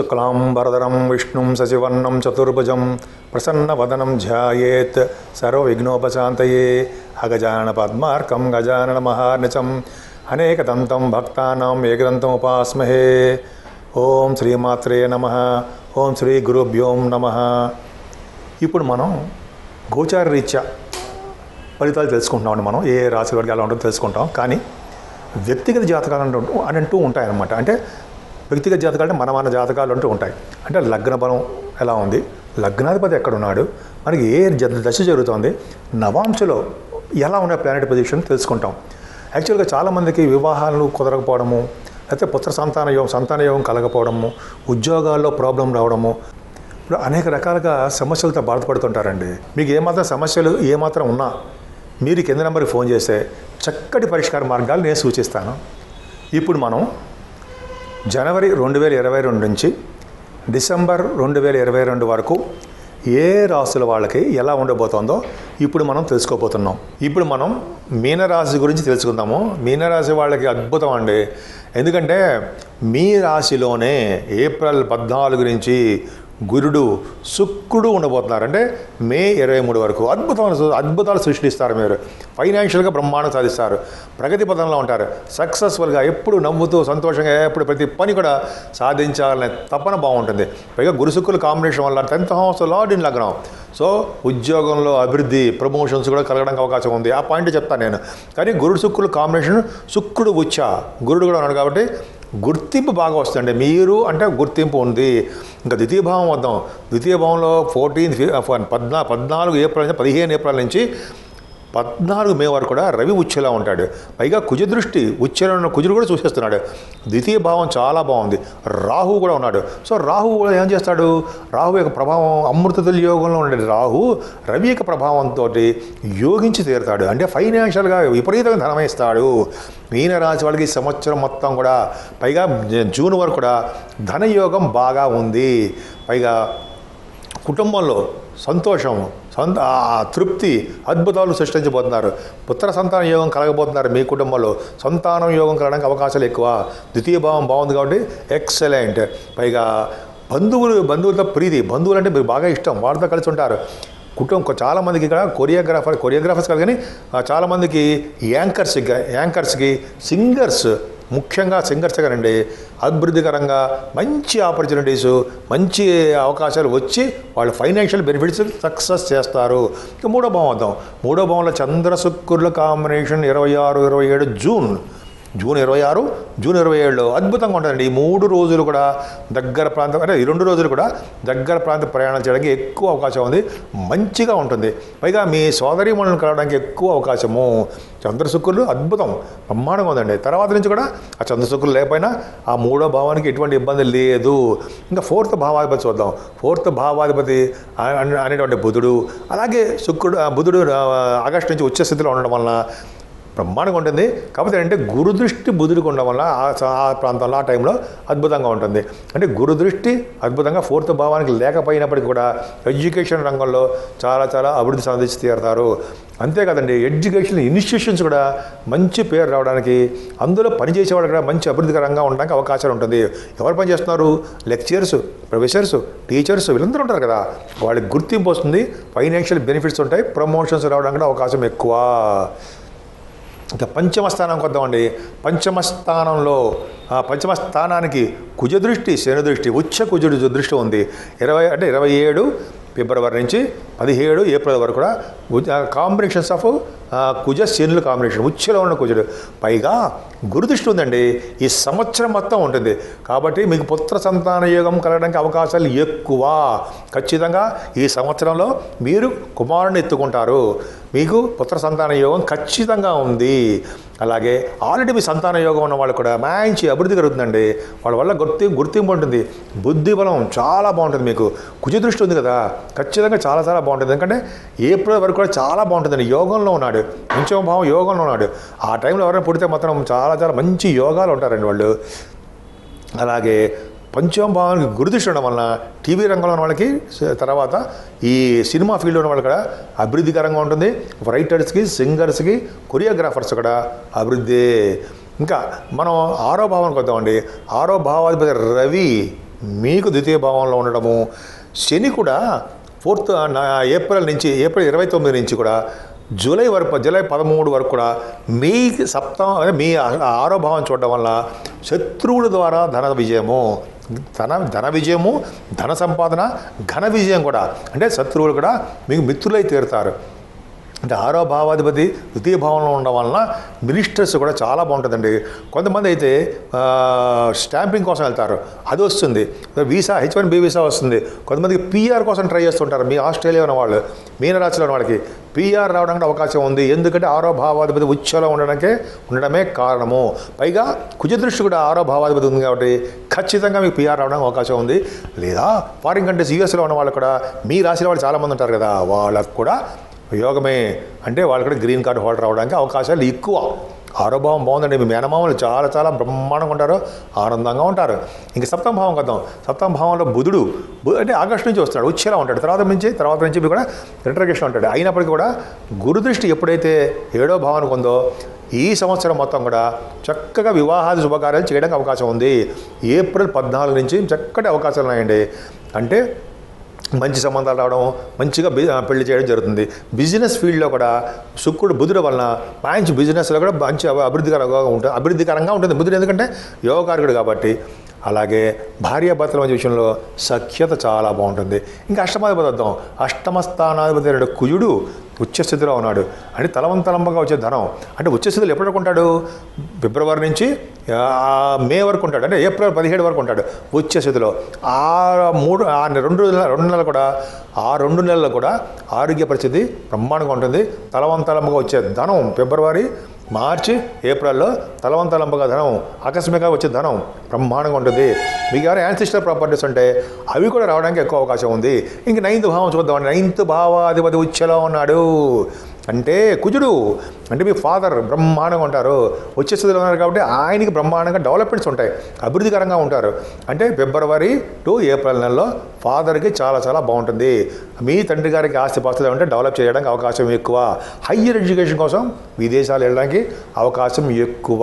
శుక్లాంబరధరం విష్ణుం శశివర్ణం చతుర్భుజం ప్రసన్నవదనం ధ్యాయేత్ సర్వవిఘ్నోపశాంతయే అగజానన పద్మార్కం గజానన మహార్నిచం అనేకదంతం భక్తానాం ఏకదంతం ఉపాస్మహే ఓం శ్రీమాత్రే నమ ఓం శ్రీ గురుభ్యోం నమ ఇప్పుడు మనం గోచార రీత్యా ఫలితాలు తెలుసుకుంటున్నామండి మనం ఏ రాశి వారికి ఎలా ఉంటుందో తెలుసుకుంటాం కానీ వ్యక్తిగత జాతకాలు అంటూ అని అంటూ ఉంటాయన్నమాట అంటే వ్యక్తిగత జాతకాలు అంటే మన మన జాతకాలు అంటూ ఉంటాయి అంటే లగ్న బలం ఎలా ఉంది లగ్నాధిపతి ఎక్కడ ఉన్నాడు మనకి ఏ జ- దశ జరుగుతోంది నవాంశలో ఎలా ఉన్నాయి ప్లానెట్ పొజిషన్ తెలుసుకుంటాం యాక్చువల్గా చాలామందికి వివాహాలు కుదరకపోవడము లేకపోతే పుత్ర సంతాన యోగం సంతాన యోగం కలగకపోవడము ఉద్యోగాల్లో ప్రాబ్లం రావడము ఇప్పుడు అనేక రకాలుగా సమస్యలతో బాధపడుతుంటారండి మీకు ఏమాత్రం సమస్యలు ఏమాత్రం ఉన్నా మీరు కింద నెంబర్కి ఫోన్ చేస్తే చక్కటి పరిష్కార మార్గాలు నేను సూచిస్తాను ఇప్పుడు మనం జనవరి రెండు వేల ఇరవై రెండు నుంచి డిసెంబర్ రెండు వేల ఇరవై రెండు వరకు ఏ రాశుల వాళ్ళకి ఎలా ఉండబోతోందో ఇప్పుడు మనం తెలుసుకోబోతున్నాం ఇప్పుడు మనం మీనరాశి గురించి తెలుసుకుందాము మీనరాశి వాళ్ళకి అద్భుతం అండి ఎందుకంటే మీ రాశిలోనే ఏప్రిల్ పద్నాలుగు నుంచి గురుడు శుక్రుడు ఉండబోతున్నారు అంటే మే ఇరవై మూడు వరకు అద్భుతమైన సు- అద్భుతాలు సృష్టిస్తారు మీరు ఫైనాన్షియల్గా బ్రహ్మాండం సాధిస్తారు ప్రగతి పదంలో ఉంటారు సక్సెస్ఫుల్గా ఎప్పుడు నవ్వుతూ సంతోషంగా ఎప్పుడు ప్రతి పని కూడా సాధించాలనే తపన బాగుంటుంది పైగా గురు శుక్రుల కాంబినేషన్ వల్ల టెన్త్ హౌస్ లార్డ్ ఇన్ లగ్నం సో ఉద్యోగంలో అభివృద్ధి ప్రమోషన్స్ కూడా కలగడానికి అవకాశం ఉంది ఆ పాయింట్ చెప్తాను నేను కానీ గురుడు శుక్రుల కాంబినేషన్ శుక్రుడు ఉచ్చ గురుడు కూడా ఉన్నాడు కాబట్టి గుర్తింపు బాగా వస్తుంది మీరు అంటే గుర్తింపు ఉంది ఇంకా ద్వితీయ భావం వద్దాం ద్వితీయ భావంలో ఫోర్టీన్ పద్నా పద్నాలుగు ఏప్రిల్ నుంచి పదిహేను ఏప్రిల్ నుంచి పద్నాలుగు మే వరకు కూడా రవి ఉచ్చెలా ఉంటాడు పైగా కుజ దృష్టి ఉచ్చెలో ఉన్న కుజుడు కూడా చూసేస్తున్నాడు ద్వితీయ భావం చాలా బాగుంది రాహు కూడా ఉన్నాడు సో రాహు కూడా ఏం చేస్తాడు రాహు యొక్క ప్రభావం అమృత యోగంలో ఉండే రాహు రవి యొక్క ప్రభావంతో యోగించి తీరుతాడు అంటే ఫైనాన్షియల్గా విపరీతంగా ధనం ఇస్తాడు మీనరాశి వాళ్ళకి ఈ సంవత్సరం మొత్తం కూడా పైగా జూన్ వరకు కూడా ధనయోగం బాగా ఉంది పైగా కుటుంబంలో సంతోషం సంత ఆ తృప్తి అద్భుతాలు సృష్టించబోతున్నారు పుత్ర సంతాన యోగం కలగబోతున్నారు మీ కుటుంబంలో సంతానం యోగం కలగడానికి అవకాశాలు ఎక్కువ ద్వితీయ భావం బాగుంది కాబట్టి ఎక్సలెంట్ పైగా బంధువులు బంధువులతో ప్రీతి బంధువులు అంటే మీకు బాగా ఇష్టం వాళ్ళతో కలిసి ఉంటారు కుటుంబం చాలామందికి ఇక్కడ కొరియోగ్రాఫర్ కొరియోగ్రాఫర్స్ కాదు కానీ ఆ, చాలామందికి యాంకర్స్ యాంకర్స్కి సింగర్స్ ముఖ్యంగా సింగర్స్ గారండి అభివృద్ధికరంగా మంచి ఆపర్చునిటీస్ మంచి అవకాశాలు వచ్చి వాళ్ళు ఫైనాన్షియల్ బెనిఫిట్స్ సక్సెస్ చేస్తారు ఇక మూడో భావం వద్దాం మూడో భావంలో చంద్ర శుక్రుల కాంబినేషన్ ఇరవై ఆరు ఇరవై ఏడు జూన్ జూన్ ఇరవై ఆరు జూన్ ఇరవై ఏడులో అద్భుతంగా ఉంటుందండి ఈ మూడు రోజులు కూడా దగ్గర ప్రాంతం అంటే ఈ రెండు రోజులు కూడా దగ్గర ప్రాంత ప్రయాణం చేయడానికి ఎక్కువ అవకాశం ఉంది మంచిగా ఉంటుంది పైగా మీ సోదరి మనల్ని కలవడానికి ఎక్కువ అవకాశము చంద్రశుక్రులు అద్భుతం బ్రహ్మాండంగా ఉందండి తర్వాత నుంచి కూడా ఆ చంద్రశుక్రులు లేకపోయినా ఆ మూడో భావానికి ఎటువంటి ఇబ్బంది లేదు ఇంకా ఫోర్త్ భావాధిపతి చూద్దాం ఫోర్త్ భావాధిపతి అ- అనే- అనేటువంటి బుధుడు అలాగే శుక్రుడు ఆ బుధుడు ఆ, ఆగస్టు నుంచి ఉచ్చ స్థితిలో ఉండడం వలన బ్రహ్మాండంగా ఉంటుంది కాకపోతే అంటే గురుదృష్టి బుధుడికి ఉండడం వల్ల ఆ స- ఆ ప్రాంతంలో ఆ టైంలో అద్భుతంగా ఉంటుంది అంటే గురుదృష్టి అద్భుతంగా ఫోర్త్ భావానికి లేకపోయినప్పటికీ కూడా ఎడ్యుకేషన్ రంగంలో చాలా చాలా అభివృద్ధి సాధించి తీరుతారు అంతే కదండి ఎడ్యుకేషన్ ఇన్స్టిట్యూషన్స్ కూడా మంచి పేరు రావడానికి అందులో పనిచేసేవాడు కూడా మంచి అభివృద్ధికరంగా ఉండడానికి అవకాశాలు ఉంటుంది ఎవరు పనిచేస్తున్నారు లెక్చరర్స్ ప్రొఫెసర్స్ టీచర్స్ వీళ్ళందరూ ఉంటారు కదా వాళ్ళకి గుర్తింపు వస్తుంది ఫైనాన్షియల్ బెనిఫిట్స్ ఉంటాయి ప్రమోషన్స్ రావడానికి కూడా అవకాశం ఎక్కువ ఇంకా పంచమ స్థానానికి వద్దామండి పంచమ స్థానంలో ఆ పంచమ స్థానానికి కుజ దృష్టి శని దృష్టి ఉచ్చ కుజుడు దృష్టి ఉంది ఇరవై అంటే ఇరవై ఏడు ఫిబ్రవరి నుంచి పదిహేడు ఏప్రిల్ వరకు కూడా కాంబినేషన్స్ ఆఫ్ కుజ శనుల కాంబినేషన్ ఉచ్చలో ఉన్న కుజుడు పైగా గురుదృష్టి ఉందండి ఈ సంవత్సరం మొత్తం ఉంటుంది కాబట్టి మీకు పుత్ర సంతాన యోగం కలగడానికి అవకాశాలు ఎక్కువ ఖచ్చితంగా ఈ సంవత్సరంలో మీరు కుమారుని ఎత్తుకుంటారు మీకు పుత్ర సంతాన యోగం ఖచ్చితంగా ఉంది అలాగే ఆల్రెడీ మీ సంతాన యోగం ఉన్న వాళ్ళు కూడా మంచి అభివృద్ధి కలుగుతుందండి వాళ్ళ వల్ల గుర్తి గుర్తింపు ఉంటుంది బుద్ధి బలం చాలా బాగుంటుంది మీకు కుజ దృష్టి ఉంది కదా ఖచ్చితంగా చాలా చాలా బాగుంటుంది ఎందుకంటే ఏప్రిల్ వరకు కూడా చాలా బాగుంటుందండి యోగంలో ఉన్నాడు పంచమ భావం యోగంలో ఉన్నాడు ఆ టైంలో ఎవరైనా పుడితే మాత్రం చాలా చాలా మంచి యోగాలు ఉంటారండి వాళ్ళు అలాగే పంచమ భావానికి గురుదృష్టి ఉండడం వలన టీవీ రంగంలో ఉన్న వాళ్ళకి స- తర్వాత ఈ సినిమా ఫీల్డ్లో ఉన్న వాళ్ళు కూడా అభివృద్ధికరంగా ఉంటుంది రైటర్స్కి సింగర్స్కి కొరియోగ్రాఫర్స్ కూడా అభివృద్ధి ఇంకా మనం ఆరో భావానికి వద్దామండి ఆరో భావాధిపతి రవి మీకు ద్వితీయ భావంలో ఉండడము శని కూడా ఫోర్త్ నా ఏప్రిల్ నుంచి ఏప్రిల్ ఇరవై తొమ్మిది నుంచి కూడా జూలై వరకు జూలై పదమూడు వరకు కూడా మీ సప్తమ అదే మీ ఆ- ఆరో భావం చూడడం వల్ల శత్రువుల ద్వారా ధన విజయము ధన ధన విజయము ధన సంపాదన ఘన విజయం కూడా అంటే శత్రువులు కూడా మీకు మిత్రులై తీరుతారు అంటే ఆరో భావాధిపతి ద్వితీయ భావంలో ఉండడం వలన మినిస్టర్స్ కూడా చాలా బాగుంటుందండి కొంతమంది అయితే ఆ, స్టాంపింగ్ కోసం వెళ్తారు అది వస్తుంది visa H one B visa వస్తుంది కొంతమందికి పిఆర్ కోసం ట్రై చేస్తుంటారు మీ ఆస్ట్రేలియా ఉన్న వాళ్ళు మీనరాశిలో ఉన్న వాళ్ళకి పిఆర్ రావడానికి అవకాశం ఉంది ఎందుకంటే ఆరో భావాధిపతి ఉచ్చలో ఉండడానికే ఉండడమే కారణము పైగా కుజదృష్టి కూడా ఆరో భావాధిపతి ఉంది కాబట్టి ఖచ్చితంగా మీకు పిఆర్ రావడానికి అవకాశం ఉంది లేదా ఫారిన్ కంట్రీస్ యూఎస్లో ఉన్న వాళ్ళు కూడా మీ రాశిలో వాళ్ళు చాలామంది ఉంటారు కదా వాళ్ళకు కూడా యోగమే అంటే వాళ్ళు కూడా గ్రీన్ కార్డు హోల్డర్ అవడానికి అవకాశాలు ఎక్కువ ఆరోభావం బాగుందండి మీ మేనమామలు చాలా చాలా బ్రహ్మాండంగా ఉంటారు ఆనందంగా ఉంటారు ఇంక సప్తమ భావం కద్దాం సప్తమ భావంలో బుధుడు బు- అంటే ఆగస్టు నుంచి వస్తాడు ఉచ్చేలా ఉంటాడు తర్వాత నుంచి తర్వాత నుంచి కూడా రిట్రగేషన్ ఉంటాడు అయినప్పటికీ కూడా గురుదృష్టి ఎప్పుడైతే ఏడో భావానికి ఉందో ఈ సంవత్సరం మొత్తం కూడా చక్కగా వివాహాది శుభకార్యాలు చేయడానికి అవకాశం ఉంది ఏప్రిల్ పద్నాలుగు నుంచి చక్కటి అవకాశాలు ఉన్నాయండి అంటే మంచి సంబంధాలు రావడం మంచిగా బి పెళ్లి చేయడం జరుగుతుంది బిజినెస్ ఫీల్డ్లో కూడా శుక్రుడు బుధుడు వలన మంచి బిజినెస్లో కూడా మంచి అభి- అభివృద్ధికరంగా ఉంటుంది అభివృద్ధికరంగా ఉంటుంది బుధుడు ఎందుకంటే యోగకారకుడు కాబట్టి అలాగే భార్యాభర్తల మధ్య విషయంలో సఖ్యత చాలా బాగుంటుంది ఇంకా అష్టమాధిపతి వద్దాం అష్టమ స్థానాధిపతి అయిన కుజుడు ఉచ్చస్థితిలో ఉన్నాడు అంటే తలవంతలంబగా వచ్చే ధనం అంటే ఉచ్చస్థితిలో ఎప్పుడు ఉంటాడు ఫిబ్రవరి నుంచి ఆ, మే వరకు ఉంటాడు అంటే ఏప్రిల్ పదిహేడు వరకు ఉంటాడు ఉచ్చస్థితిలో ఆ మూడు ఆ రెండు నెల- రెండు నెలలు కూడా ఆ రెండు నెలలు కూడా ఆరోగ్య పరిస్థితి బ్రహ్మాండంగా ఉంటుంది తలవంతలంబగా వచ్చే ధనం ఫిబ్రవరి మార్చి ఏప్రిల్లో తలవంతలంబగా ధనం ఆకస్మికంగా వచ్చే ధనం బ్రహ్మాండంగా ఉంటుంది మీకు ఎవరైనా యాన్సిస్టర్ ప్రాపర్టీస్ ఉంటే అవి కూడా రావడానికి ఎక్కువ అవకాశం ఉంది ఇంక నైన్త్ భావం చూద్దామండి నైన్త్ భావాధిపతి ఉచ్చలో ఉన్నాడు అంటే కుజుడు అంటే మీ ఫాదర్ బ్రహ్మాండంగా ఉంటారు వచ్చే స్థితిలో ఉన్నారు కాబట్టి ఆయనకి బ్రహ్మాండంగా డెవలప్మెంట్స్ ఉంటాయి అభివృద్ధికరంగా ఉంటారు అంటే ఫిబ్రవరి టు ఏప్రిల్ నెలలో ఫాదర్కి చాలా చాలా బాగుంటుంది మీ తండ్రి గారికి ఆస్తిపాస్తులు ఉంటే డెవలప్ చేయడానికి అవకాశం ఎక్కువ హయ్యర్ ఎడ్యుకేషన్ కోసం విదేశాలు వెళ్ళడానికి అవకాశం ఎక్కువ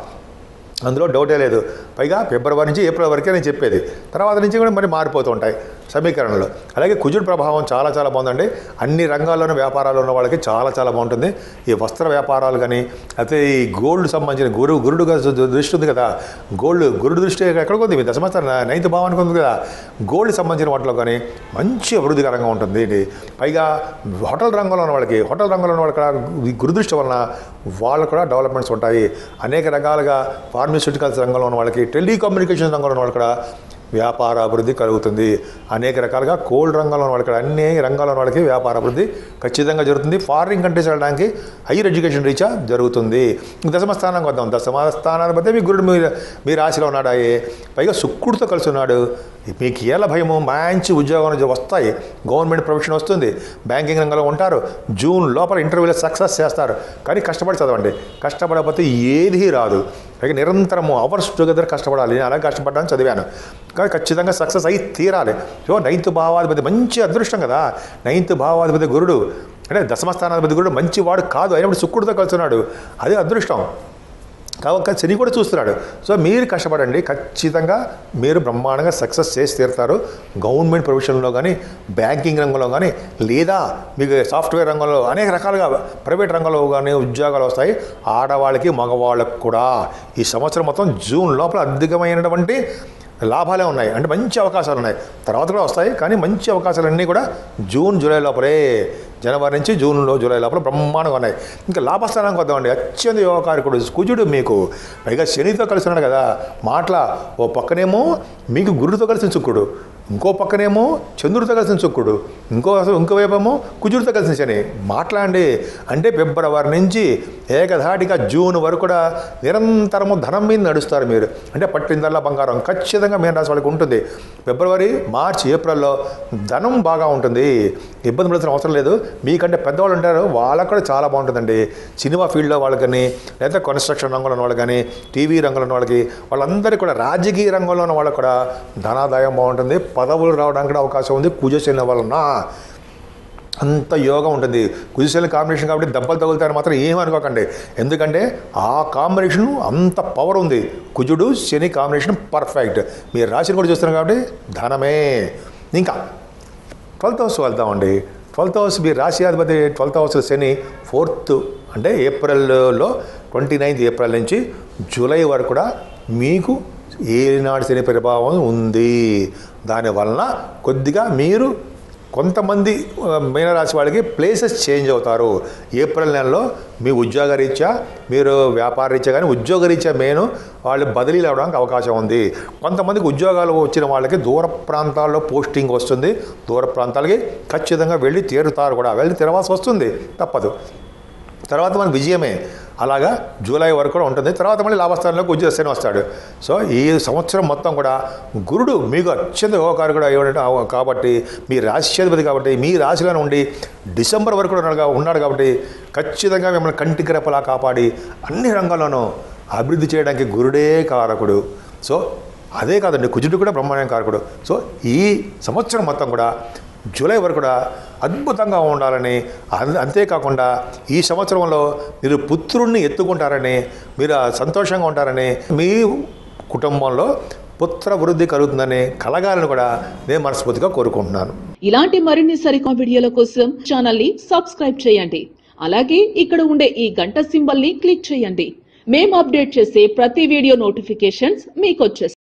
అందులో డౌటే లేదు పైగా ఫిబ్రవరి నుంచి ఏప్రిల్ వరకే నేను చెప్పేది తర్వాత నుంచి కూడా మరి మారిపోతూ ఉంటాయి సమీకరణలు అలాగే కుజుడు ప్రభావం చాలా చాలా బాగుందండి అన్ని రంగాల్లోనూ వ్యాపారాలు ఉన్న వాళ్ళకి చాలా చాలా బాగుంటుంది ఈ వస్త్ర వ్యాపారాలు కానీ అయితే ఈ గోల్డ్ సంబంధించిన గురు గురుడు గా దృష్టి ఉంది కదా గోల్డ్ గురుడు దృష్టి ఎక్కడికి ఉంది మీ దశమస్థ నైన్త్ భావానికి ఉంది కదా గోల్డ్ సంబంధించిన వాటిలో కానీ మంచి అభివృద్ధికరంగా ఉంటుంది ఇది పైగా హోటల్ రంగంలో ఉన్న వాళ్ళకి హోటల్ రంగంలో ఉన్న వాళ్ళకి కూడా ఈ గురుదృష్టి వలన వాళ్ళు కూడా డెవలప్మెంట్స్ ఉంటాయి అనేక రకాలుగా ఫార్మస్యూటికల్స్ రంగంలో ఉన్న వాళ్ళకి టెలికమ్యూనికేషన్ రంగంలో ఉన్న వాళ్ళు కూడా వ్యాపార అభివృద్ధి కలుగుతుంది అనేక రకాలుగా కోల్డ్ రంగంలో ఉన్న వాళ్ళకి అన్ని రంగాల్లో ఉన్న వాళ్ళకి వ్యాపార అభివృద్ధి ఖచ్చితంగా జరుగుతుంది ఫారిన్ కంట్రీస్ వెళ్ళడానికి హైయర్ ఎడ్యుకేషన్ రీచా జరుగుతుంది దశమ స్థానానికి వద్దాం దశమ స్థానాన్ని బట్టి మీ గురుడు మీ మీ రాశిలో ఉన్నాడు అయ్యే పైగా శుక్రుడితో కలిసి ఉన్నాడు మీకు ఏళ్ళ భయము మంచి ఉద్యోగం వస్తాయి గవర్నమెంట్ ప్రొఫెషన్ వస్తుంది బ్యాంకింగ్ రంగంలో ఉంటారు జూన్ లోపల ఇంటర్వ్యూలో సక్సెస్ చేస్తారు కానీ కష్టపడి చదవండి కష్టపడకపోతే ఏది రాదు పైగా నిరంతరము అవర్స్ టుగెదర్ కష్టపడాలి నేను అలా కష్టపడ్డాను చదివాను కానీ ఖచ్చితంగా సక్సెస్ అయి తీరాలి సో నైన్త్ భావాధిపతి మంచి అదృష్టం కదా నైన్త్ భావాధిపతి గురుడు అంటే దశమస్థానాధిపతి గురుడు మంచి వాడు కాదు అయినప్పుడు శుక్రుడితో కలుస్తున్నాడు అదే అదృష్టం కాబట్టి శని కూడా చూస్తున్నాడు సో మీరు కష్టపడండి ఖచ్చితంగా మీరు బ్రహ్మాండంగా సక్సెస్ చేసి తీరుతారు గవర్నమెంట్ ప్రొఫెషన్లో కానీ బ్యాంకింగ్ రంగంలో కానీ లేదా మీకు సాఫ్ట్వేర్ రంగంలో అనేక రకాలుగా ప్రైవేట్ రంగంలో కానీ ఉద్యోగాలు వస్తాయి ఆడవాళ్ళకి మగవాళ్ళకి కూడా ఈ సంవత్సరం మొత్తం జూన్ లోపల అధికమైనటువంటి లాభాలే ఉన్నాయి అంటే మంచి అవకాశాలు ఉన్నాయి తర్వాత కూడా వస్తాయి కానీ మంచి అవకాశాలన్నీ కూడా జూన్ జూలై లోపలే జనవరి నుంచి జూన్లో జూలై లోపల బ్రహ్మాండంగా ఉన్నాయి ఇంకా లాభస్థానానికి వద్దామండి అత్యంత యోగకారకుడు కుజుడు మీకు పైగా శనితో కలిసి ఉన్నాడు కదా మాటల ఓ పక్కనేమో మీకు గురుడితో కలిసిన శుక్రుడు ఇంకో పక్కనేమో చంద్రుడితో కలిసిన శుక్రుడు ఇంకో ఇంకో వైపేమో కుజుడితో కలిసిన శని మాట్లాడండి అంటే ఫిబ్రవరి నుంచి ఏకధాటిగా జూన్ వరకు కూడా నిరంతరము ధనం మీద నడుస్తారు మీరు అంటే పట్టిందల్లా బంగారం ఖచ్చితంగా మీన రాశి వాళ్ళకి ఉంటుంది ఫిబ్రవరి మార్చి ఏప్రిల్లో ధనం బాగా ఉంటుంది ఇబ్బంది పడాల్సిన అవసరం లేదు మీకంటే పెద్దవాళ్ళు ఉంటారు వాళ్ళకు కూడా చాలా బాగుంటుందండి సినిమా ఫీల్డ్లో వాళ్ళకని లేదా కన్స్ట్రక్షన్ రంగంలో ఉన్న వాళ్ళకి కానీ టీవీ రంగంలో ఉన్న వాళ్ళకి వాళ్ళందరికీ కూడా రాజకీయ రంగంలో ఉన్న వాళ్ళకి కూడా ధనాదాయం బాగుంటుంది పదవులు రావడానికి కూడా అవకాశం ఉంది కుజశని వలన అంత యోగా ఉంటుంది కుజిశల కాంబినేషన్ కాబట్టి దెబ్బలు తగులుతాయని మాత్రం ఏమీ అనుకోకండి ఎందుకంటే ఆ కాంబినేషన్ అంత పవర్ ఉంది కుజుడు శని కాంబినేషన్ పర్ఫెక్ట్ మీరు రాశిని కూడా చూస్తున్నారు కాబట్టి ధనమే ఇంకా ట్వెల్త్ హౌస్ వెళ్తామండి ట్వెల్త్ హౌస్ మీ రాశి అధిపతి ట్వెల్త్ హౌస్ శని ఫోర్త్ అంటే ఏప్రిల్లో ట్వంటీ నైన్త్ ఏప్రిల్ నుంచి జూలై వరకు కూడా మీకు ఏనాడు శని ప్రభావం ఉంది దానివలన కొద్దిగా మీరు కొంతమంది ఆ, మీనరాశి వాళ్ళకి ప్లేసెస్ చేంజ్ అవుతారు ఏప్రిల్ నెలలో మీ ఉద్యోగ రీత్యా మీరు వ్యాపార రీత్యా కానీ ఉద్యోగ రీత్యా మెయిన్ వాళ్ళు బదిలీలు అవడానికి అవకాశం ఉంది కొంతమందికి ఉద్యోగాలు వచ్చిన వాళ్ళకి దూర ప్రాంతాల్లో పోస్టింగ్ వస్తుంది దూర ప్రాంతాలకి ఖచ్చితంగా వెళ్ళి తీరుతారు కూడా వెళ్ళి తిరవాల్సి వస్తుంది తప్పదు తర్వాత మనకు విజయమే అలాగా జూలై వరకు కూడా ఉంటుంది తర్వాత మళ్ళీ లాభస్థానంలోకి ఉద్యోగస్తేనే వస్తాడు సో ఈ సంవత్సరం మొత్తం కూడా గురుడు మీకు అత్యంత యోగకారకుడు అయ్యాడు కాబట్టి మీ రాశ్యాధిపతి కాబట్టి మీ రాశిలో ఉండి డిసెంబర్ వరకు కూడా ఉన్నాడు కా- ఉన్నాడు కాబట్టి ఖచ్చితంగా మిమ్మల్ని కంటికి రెప్పలా కాపాడి అన్ని రంగాల్లోనూ అభివృద్ధి చేయడానికి గురుడే కారకుడు సో అదే కాదండి కుజుడు కూడా బ్రహ్మాండం కారకుడు సో ఈ సంవత్సరం మొత్తం కూడా జూలై వరకు కూడా అద్భుతంగా ఉండాలని అన్- అంతేకాకుండా ఈ సంవత్సరంలో మీరు పుత్రుణ్ణి ఎత్తుకుంటారని మీరు సంతోషంగా ఉంటారని మీ కుటుంబంలో పుత్ర వృద్ధి కలుగుతుందని కలగాలని కూడా నేను మనస్ఫూర్తిగా కోరుకుంటున్నాను ఇలాంటి మరిన్ని సరికొత్త వీడియోల కోసం ఛానల్ ని సబ్స్క్రైబ్ చేయండి అలాగే ఇక్కడ ఉండే ఈ గంట సింబల్ ని క్లిక్ చేయండి మేము అప్డేట్ చేసే ప్రతి వీడియో నోటిఫికేషన్స్ మీకు వచ్చేస్తాయి